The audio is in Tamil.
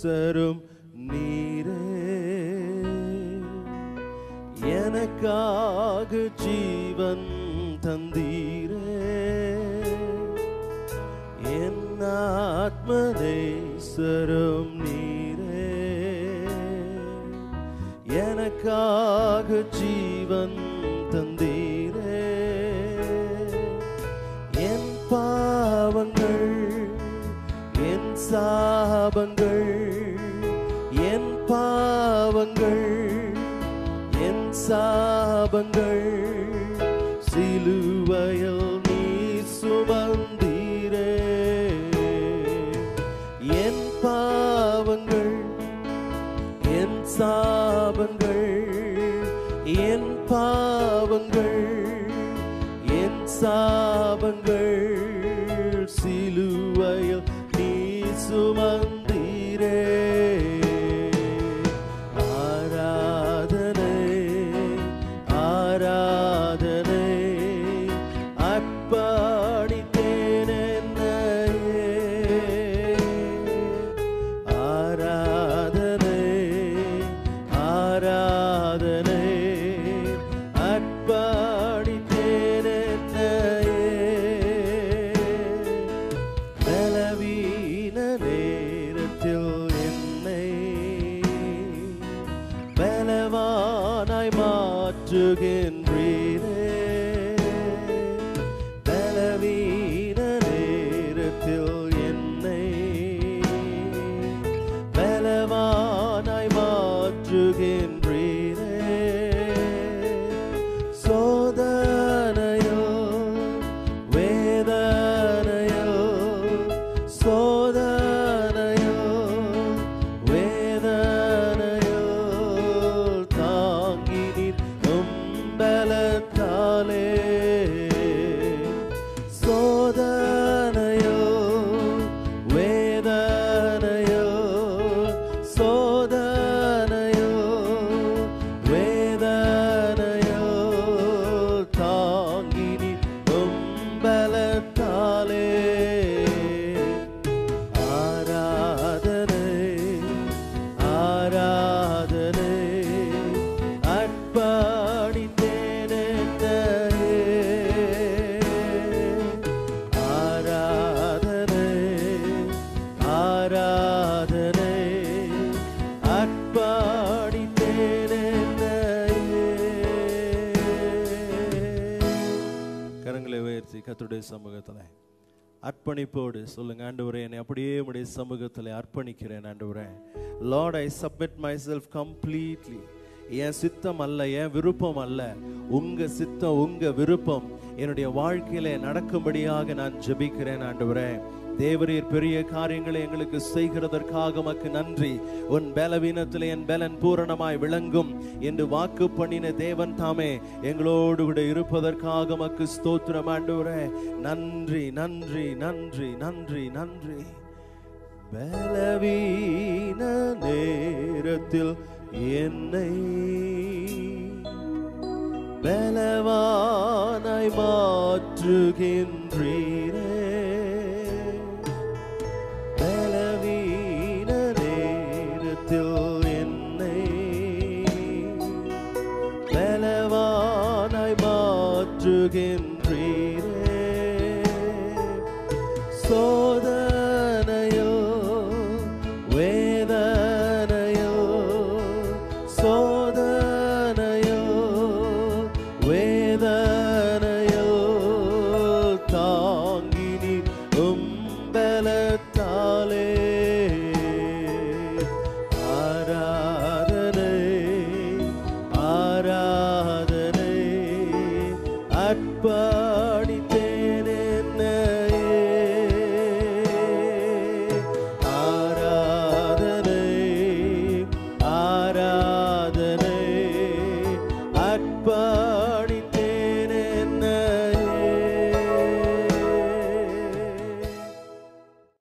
நேசரும் நீரே எனக்காக ஜீவன் தந்தீரே என் ஆத்ம நேசரும் நீரே எனக்காக ஜீவன் தந்தீரே என் பாவங்கள் என் சாபங்கள் என் பாவங்கள் என் சாபங்கள் சிலுவையில் நீ சுமந்தீரே என் பாவங்கள் என் சாபங்கள் என் பாவங்கள் என் சாபங்கள் சிலுவையில் நீ சுமந்தீரே ஆராதனை ஆராதனை அர்ப்பணித்தேன் என்னையே ஆராதனை ஆராதனை அர்ப்பணித்தேன் என்னையே பலவீன நேரத்தில் என்னை பலவானாய் மாற்றுகின்றீரே பலவீன நேரத்தில் என்னை பலவானாய் மாற்றுகின்றீரே சோதனையோ வேதனையோ சோதனையோ வேதனையோ தாங்கி நிற்கும் பலத்தாலே சோதனையோ வேதனையோ சோதனையோ வேதனையோ தாங்கி நிற்கும் பலத்தாலே ஆராதனை ஆராதனை அர்ப்பணித்தேன் என்னையே. ஆராதனை ஆராதனை அர்ப்பணித்தேன் என்னையே. கரங்களை உயர்த்தி கத்துடைய சமூகத்தில் அர்ப்பணிப்போடு சொல்லுங்க ஆண்டவரே என்னை அப்படியே உடைய சமூகத்தில் அர்ப்பணிக்கிறேன் ஆண்டவரே lord I submit myself completely என் சித்தம் அல்ல என் விருப்பம் அல்ல உங்க சித்தம் உங்க விருப்பம் என்னுடைய வாழ்க்கையில நடக்கும்படியாக நான் ஜெபிக்கிறேன் ஆண்டவரே தேவரீர் பெரிய காரியங்களை எங்களுக்கு செய்கிறதற்காக உமக்கு நன்றி உன் பலவீனத்தில் என் பலன் பூரணமாய் விளங்கும் என்று வாக்கு பண்ணின தேவன் தாமே எங்களோடு கூட இருப்பதற்காக உமக்கு ஸ்தோத்திரம் ஆண்டவரே நன்றி நன்றி நன்றி நன்றி நன்றி பலவீன நேரத்தில் என்னை பலவானாய் மாற்றுகின்றீரே பலவீன நேரத்தில் என்னை பலவானாய் மாற்றுகின்றீரே சோதனையோ வேதனையோ சோதனையோ வேதனையோ தாங்கி நிற்கும் பலத்தாலே ஆராதனை ஆராதனை அற்ப